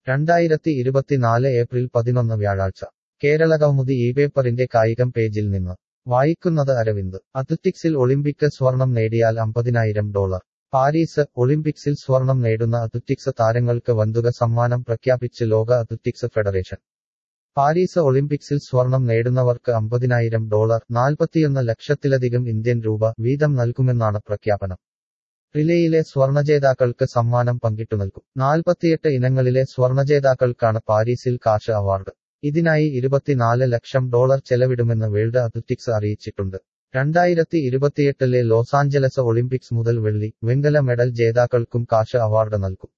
രണ്ടായിരത്തി ഇരുപത്തിനാല് ഏപ്രിൽ പതിനൊന്ന് വ്യാഴാഴ്ച കേരള കൗമുദി ഈ പേപ്പറിന്റെ കായികം പേജിൽ നിന്ന് വായിക്കുന്നത് അരവിന്ദ് അത്ലറ്റിക്സിൽ ഒളിമ്പിക് സ്വർണം നേടിയാൽ അമ്പതിനായിരം ഡോളർ പാരീസ് ഒളിമ്പിക്സിൽ സ്വർണം നേടുന്ന അത്ലറ്റിക്സ് താരങ്ങൾക്ക് വന്തുക സമ്മാനം പ്രഖ്യാപിച്ച് ലോക അത്ലറ്റിക്സ് ഫെഡറേഷൻ പാരീസ് ഒളിമ്പിക്സിൽ സ്വർണം നേടുന്നവർക്ക് അമ്പതിനായിരം ഡോളർ നാൽപ്പത്തിയൊന്ന് ലക്ഷത്തിലധികം ഇന്ത്യൻ രൂപ വീതം നൽകുമെന്നാണ് പ്രഖ്യാപനം റിലേയിലെ സ്വർണജേതാക്കൾക്ക് സമ്മാനം പങ്കിട്ടു നൽകും നാൽപ്പത്തിയെട്ട് ഇനങ്ങളിലെ സ്വർണജേതാക്കൾക്കാണ് പാരീസിൽ കാശ് അവാർഡ് ഇതിനായി ഇരുപത്തിനാല് ലക്ഷം ഡോളർ ചെലവിടുമെന്ന് വേൾഡ് അത്ലറ്റിക്സ് അറിയിച്ചിട്ടുണ്ട് രണ്ടായിരത്തി ഇരുപത്തിയെട്ടിലെ ലോസാഞ്ചലസ് ഒളിമ്പിക്സ് മുതൽ വെള്ളി വെങ്കല മെഡൽ ജേതാക്കൾക്കും കാശ് അവാർഡ് നൽകും